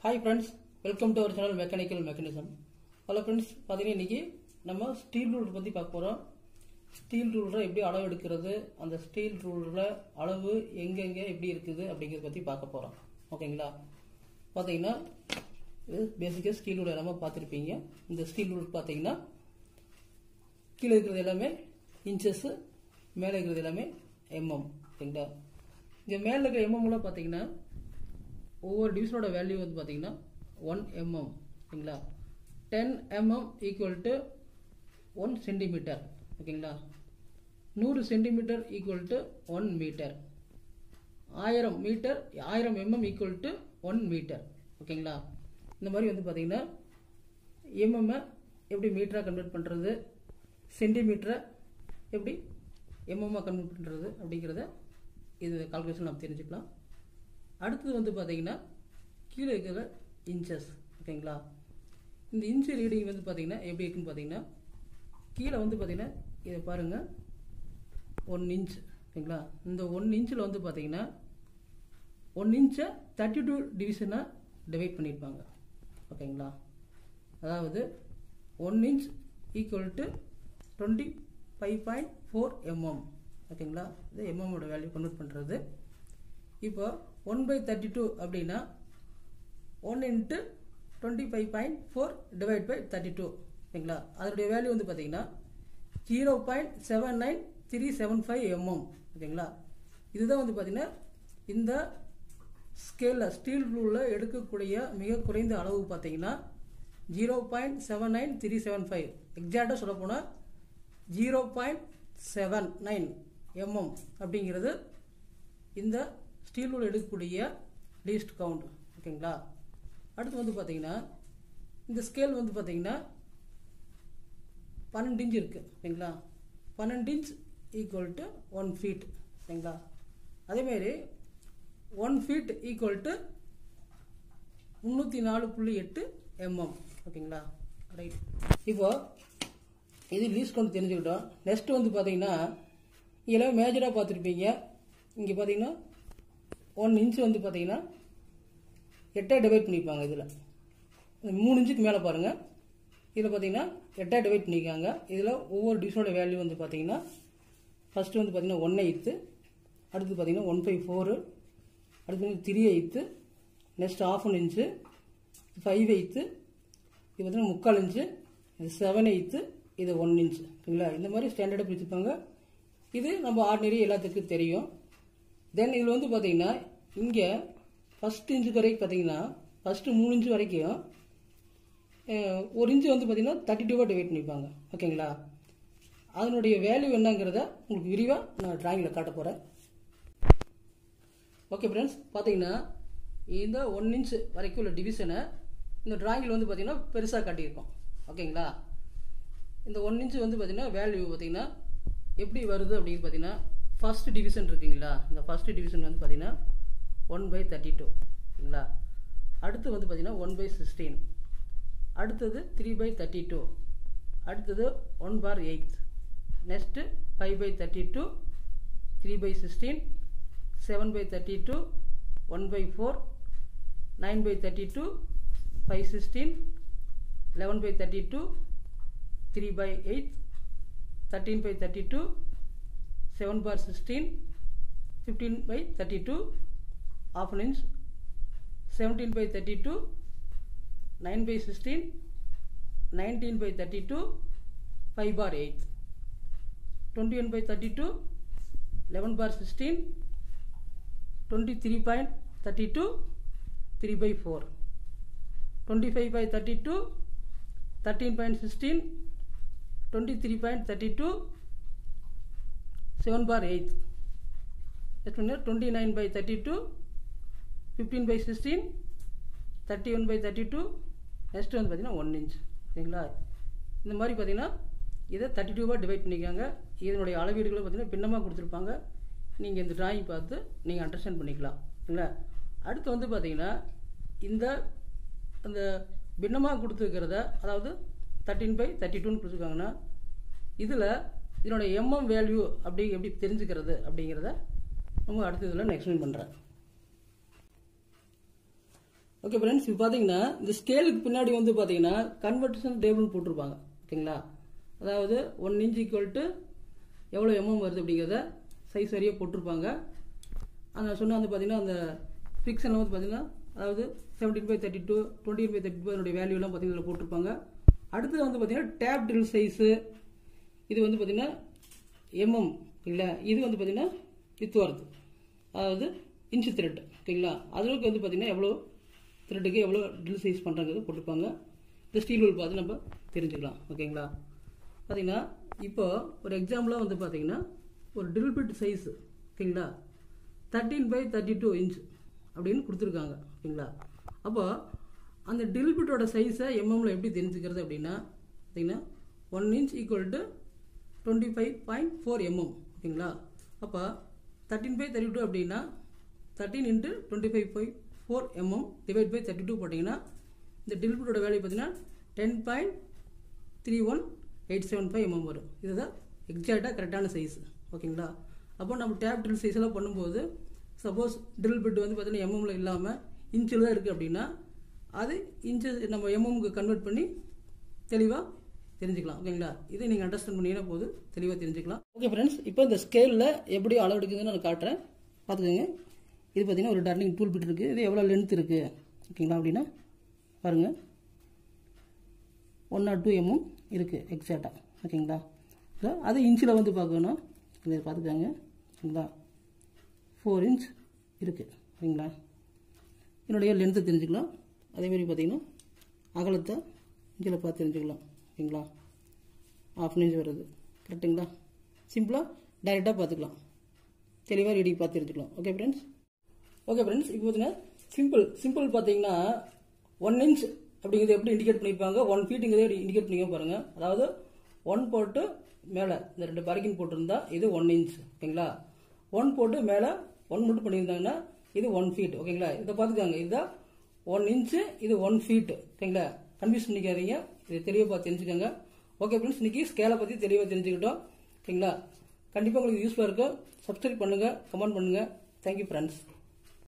hi friends welcome to our channel mechanical mechanism hello friends பார்த்தீங்கன்னா இன்றைக்கி நம்ம steel rule பற்றி பார்க்க போகிறோம் ஸ்டீல் ரூலில் எப்படி அளவு எடுக்கிறது அந்த ஸ்டீல் ரூலில் அளவு எங்கெங்கே எப்படி இருக்குது அப்படிங்கிறத பற்றி பார்க்க போகிறோம் ஓகேங்களா பார்த்தீங்கன்னா இது பேசிக்காக ஸ்டீல் ரூல் எல்லாமே பார்த்துருப்பீங்க இந்த ஸ்டீல் ரூல் பார்த்தீங்கன்னா கீழே இருக்கிறது எல்லாமே இன்ச்சஸ்ஸு மேலே இருக்கிறது எல்லாமே எம்எம் ஓகேங்களா இங்கே மேலே இருக்கிற எம்எம்ல பார்த்தீங்கன்னா ஒவ்வொரு டிவிஷனோட வேல்யூ வந்து பார்த்தீங்கன்னா ஒன் எம்எம் ஓகேங்களா ten mm equal to one centimetre ஓகேங்களா நூறு centimetre equal to one metre ஆயிரம் மீட்டர் ஆயிரம் mm equal to one metre ஓகேங்களா இந்த மாதிரி வந்து பார்த்தீங்கன்னா எம்எம்மை எப்படி மீட்டராக கன்வெர்ட் பண்ணுறது சென்டிமீட்டரை எப்படி எம்எம்மாக கன்வெர்ட் பண்ணுறது அப்படிங்கிறத இது கால்குலேஷன் நம்ம தெரிஞ்சுக்கலாம் அடுத்தது வந்து பார்த்தீங்கன்னா கீழே இருக்கிற இன்ச்சஸ் ஓகேங்களா இந்த இன்ச்சு ரீடிங் வந்து பார்த்தீங்கன்னா எப்படி இருக்குன்னு பார்த்தீங்கன்னா கீழே வந்து பார்த்தீங்கன்னா இதை பாருங்கள் ஒன் இன்ச் ஓகேங்களா இந்த ஒன் இன்ச்சில் வந்து பார்த்தீங்கன்னா ஒன் இன்ச்சை தேர்ட்டி டூ டிவிஷனாக டிவைட் பண்ணியிருப்பாங்க ஓகேங்களா அதாவது one inch equal to twenty five point four mm ஓகேங்களா இது எம்எம்மோட வேல்யூ கன்வெர்ட் பண்ணுறது இப்போ ஒன் பை தேர்ட்டி டூ அப்படின்னா one into twenty five point four divide by thirty two ஓகேங்களா அதனுடைய வேல்யூ வந்து பார்த்தீங்கன்னா zero point seven nine three seven five mm ஓகேங்களா இதுதான் வந்து பார்த்தீங்கன்னா இந்த ஸ்கேலில் ஸ்டீல் ரூலில் எடுக்கக்கூடிய மிக குறைந்த அளவு பார்த்தீங்கன்னா zero point seven nine three seven five எக்ஸாக்டாக சொல்லப்போனால் zero point seven nine mm அப்படிங்கிறது இந்த ஸ்டீல் ரூல் எடுக்கக்கூடிய லீஸ்ட் கவுண்ட் ஓகேங்களா அடுத்து வந்து பார்த்தீங்கன்னா இந்த ஸ்கேல் வந்து பார்த்தீங்கன்னா பன்னெண்டு இன்ச் இருக்குது ஓகேங்களா பன்னெண்டு inch equal to one feet ஓகேங்களா அதேமாரி ஒன் ஃபீட் ஈக்குவல் டு முந்நூற்றி நாலு புள்ளி எட்டு எம்எம் ஓகேங்களா ரைட் இப்போ இது லீஸ் கொண்டு தெரிஞ்சுக்கிட்டோம் நெக்ஸ்ட் வந்து பார்த்தீங்கன்னா இதெல்லாம் மேஜராக பார்த்துருப்பீங்க இங்கே பார்த்தீங்கன்னா ஒன் இன்ச் வந்து பார்த்தீங்கன்னா எட்டாக டிவைட் பண்ணியிருப்பாங்க இதில் மூணு இன்ச்சுக்கு மேலே பாருங்கள் இதில் பார்த்தீங்கன்னா எட்டாக டிவைட் பண்ணியிருக்காங்க இதில் ஒவ்வொரு டிவிஷனோட வேல்யூ வந்து பார்த்தீங்கன்னா ஃபஸ்ட்டு வந்து பார்த்தீங்கன்னா ஒன் எயித்து அடுத்து பார்த்தீங்கன்னா ஒன் ஃபைவ் ஃபோரு அடுத்து வந்து three eighth next half one inch five eighth இது பார்த்தீங்கன்னா முக்கால் இன்ச்சு இது செவன் எயித்து இது ஒன் இன்ச் ஓகேங்களா இந்த மாதிரி ஸ்டாண்டர்டாக பிரிச்சுப்பாங்க இது நம்ம ஆர்டினரி எல்லாத்துக்கும் தெரியும் தென் இதில் வந்து பார்த்தீங்கன்னா இங்கே ஃபஸ்ட் இன்ச்சு வரைக்கும் பார்த்தீங்கன்னா ஃபஸ்ட்டு மூணு இன்ச்சு வரைக்கும் ஒரு இன்ச்சு வந்து பார்த்தீங்கன்னா தேர்ட்டி டூவாக டிவைட் பண்ணிப்பாங்க ஓகேங்களா அதனுடைய வேல்யூ என்னங்கிறத உங்களுக்கு விரிவாக நான் ட்ராயிங்கில் காட்ட போகிறேன் ஓகே ஃப்ரெண்ட்ஸ் பார்த்தீங்கன்னா இந்த ஒன் இன்ச் வரைக்கும் உள்ள டிவிஷனை இந்த ட்ராயிங்கில் வந்து பார்த்தீங்கன்னா பெருசாக காட்டியிருக்கோம் ஓகேங்களா இந்த ஒன் இன்ச் வந்து பார்த்தீங்கன்னா வேல்யூ பார்த்தீங்கன்னா எப்படி வருது அப்படின்னு பார்த்தீங்கன்னா ஃபர்ஸ்ட் டிவிஷன் இருக்குங்களா இந்த ஃபர்ஸ்ட் டிவிஷன் வந்து பார்த்தீங்கன்னா ஒன் பை தேர்ட்டி டூ ஓகேங்களா அடுத்து வந்து பார்த்தீங்கன்னா ஒன் பை சிக்ஸ்டீன் அடுத்தது த்ரீ பை தேர்ட்டி டூ அடுத்தது one bar eight next five by thirty two three by sixteen seven by thirty two one by four nine by thirty two five sixteen eleven by thirty two three by eight thirteen by thirty two seven bar sixteen fifteen by thirty two half an inch seventeen by thirty two nine by sixteen nineteen by thirty two five bar eight twenty one by thirty two eleven bar sixteen twenty three point thirty two three by four twenty five by thirty two thirteen point sixteen twenty three point thirty two seven bar eight next ஒன்று twenty nine by thirty two fifteen by sixteen thirty one by thirty two next வந்து பார்த்தீங்கன்னா one inch சரிங்களா இந்த மாதிரி பார்த்தீங்கன்னா இதை thirty டூவாக divide பண்ணிக்காங்க இதனுடைய அளவீடுகளை பார்த்தீங்கன்னா பின்னமாக கொடுத்துருப்பாங்க நீங்கள் இந்த ட்ராயிங் பார்த்து நீங்கள் அண்டர்ஸ்டாண்ட் பண்ணிக்கலாம் சரிங்களா அடுத்து வந்து பார்த்தீங்கன்னா இந்த அந்த பின்னமாக கொடுத்துருக்கிறத அதாவது தேர்ட்டின் பை தேர்ட்டி டூன்னு கொடுத்துருக்காங்கன்னா இதில் இதனோட எம்எம் வேல்யூ அப்படி எப்படி தெரிஞ்சுக்கிறது அப்படிங்கிறத நம்ம அடுத்த இதில் நான் எக்ஸ்பிளைன் பண்ணுறேன் ஓகே ஃப்ரெண்ட்ஸ் இப்போ பார்த்தீங்கன்னா இந்த ஸ்கேலுக்கு பின்னாடி வந்து பார்த்தீங்கன்னா கன்வர்டேஷன் டேபிள் போட்டிருப்பாங்க ஓகேங்களா அதாவது ஒன் இன்ச் ஈக்குவல் டு எவ்வளோ எம்எம் வருது அப்படிங்கிறத சைஸ் வரையே போட்டிருப்பாங்க அந்த சொன்ன வந்து பார்த்தீங்கன்னா அந்த ஃபிக்ஷனில் வந்து பார்த்தீங்கன்னா அதாவது seventeen by thirty two twenty by thirty two அதனுடைய வேல்யூலாம் பார்த்தீங்கன்னா இதில் போட்டிருப்பாங்க அடுத்தது வந்து பார்த்தீங்கன்னா டேப் ட்ரில் சைஸு இது வந்து பார்த்தீங்கன்னா எம்எம் ஓகேங்களா இது வந்து பார்த்தீங்கன்னா வித் வருது அதாவது இன்ச்சு த்ரெட் ஓகேங்களா அதுக்கு வந்து பார்த்தீங்கன்னா எவ்வளோ த்ரெட்டுக்கு எவ்வளோ ட்ரில் சைஸ் பண்ணுறாங்கிறது போட்டிருப்பாங்க இந்த ஸ்டீல் ரூல் பார்த்து நம்ம தெரிஞ்சுக்கலாம் ஓகேங்களா பார்த்தீங்கன்னா இப்போ ஒரு எக்ஸாம்பிளாக வந்து பார்த்தீங்கன்னா ஒரு ட்ரில் பிட் சைஸ் ஓகேங்களா thirteen by thirty two inch அப்படின்னு கொடுத்துருக்காங்க ஓகேங்களா அப்போ அந்த ட்ரில் பிட்டோட சைஸை எம்எம்ல எப்படி தெரிஞ்சுக்கிறது அப்படின்னா பார்த்தீங்கன்னா one inch equal to twenty five point four mm ஓகேங்களா அப்போ தேர்ட்டின் பை தேர்ட்டி டூ அப்படின்னா thirteen into twenty five by four mm divide by thirty two போட்டிங்கன்னா இந்த டில்பிட்டோட வேல்யூ பார்த்தீங்கன்னா ten point three one eight seven five mm வரும் இதுதான் எக்ஸாக்டாக கரெக்டான சைஸ் ஓகேங்களா அப்போ நம்ம டேப் ட்ரில் சைஸ் எல்லாம் பண்ணும்போது சப்போஸ் ட்ரில் பிட் வந்து பார்த்தீங்கன்னா எம்எம்ல இல்லாமல் இன்ச்சில் தான் இருக்குது அப்படின்னா அது இன்ச்சு நம்ம எம்எம்க்கு கன்வெர்ட் பண்ணி தெளிவாக தெரிஞ்சுக்கலாம் ஓகேங்களா இதை நீங்கள் அண்டர்ஸ்டாண்ட் பண்ணீங்கன்னா போது தெளிவாக தெரிஞ்சுக்கலாம் ஓகே ஃப்ரெண்ட்ஸ் இப்போ இந்த ஸ்கேலில் எப்படி அளவு எடுக்குதுன்னு நான் காட்டுறேன் பார்த்துக்கோங்க இது பார்த்தீங்கன்னா ஒரு டர்னிங் டூல் பிட் இருக்குது இது எவ்வளோ லென்த் இருக்குது ஓகேங்களா அப்படின்னா பாருங்கள் ஒன் நாட் டூ எம்எம் இருக்குது எக்ஸாக்டாக ஓகேங்களா ஸோ அது இன்ச்சில் வந்து பார்க்கணும் இதை பார்த்துக்கோங்க ஓகேங்களா ஃபோர் இன்ச் இருக்குது ஓகேங்களா என்னுடைய லென்த்தை தெரிஞ்சுக்கலாம் அதேமாதிரி பார்த்தீங்கன்னா அகலத்தை இன்ச்சில் பார்த்து தெரிஞ்சுக்கலாம் ஓகேங்களா ஆஃப் இன்ச் வருது கரெக்டுங்களா சிம்பிளாக டைரெக்டாக பார்த்துக்கலாம் தெளிவாக ரெடி பார்த்து தெரிஞ்சுக்கலாம் ஓகே ஃப்ரெண்ட்ஸ் ஓகே ஃப்ரெண்ட்ஸ் இப்போ பார்த்தீங்கன்னா சிம்பிள் சிம்பிள் பார்த்தீங்கன்னா ஒன் இன்ச் அப்படிங்கிறது எப்படி இண்டிகேட் பண்ணியிருப்பாங்க ஒன் ஃபீட்டுங்கிறத இண்டிகேட் பண்ணிக்க பாருங்கள் அதாவது ஒன் போட்டு மேலே இந்த ரெண்டு பரிக்கின் போட்டிருந்தா இது ஒன் இன்ச் ஓகேங்களா ஒன் போட்டு மேலே ஒன் மட்டும் பண்ணியிருந்தாங்கன்னா இது ஒன் ஃபீட் ஓகேங்களா இதை பார்த்துக்காங்க இதுதான் ஒன் இன்ச்சு இது ஒன் ஃபீட் ஓகேங்களா கன்ஃபியூஸ் பண்ணிக்காதீங்க இதை தெளிவாக பார்த்து தெரிஞ்சுக்கோங்க ஓகே ஃப்ரெண்ட்ஸ் இன்னைக்கு ஸ்கேலை பற்றி தெளிவாக தெரிஞ்சுக்கிட்டோம் ஓகேங்களா கண்டிப்பாக உங்களுக்கு யூஸ்ஃபுல்லாக இருக்கும் சப்ஸ்கிரைப் பண்ணுங்கள் கமெண்ட் பண்ணுங்கள் தேங்க்யூ ஃப்ரெண்ட்ஸ்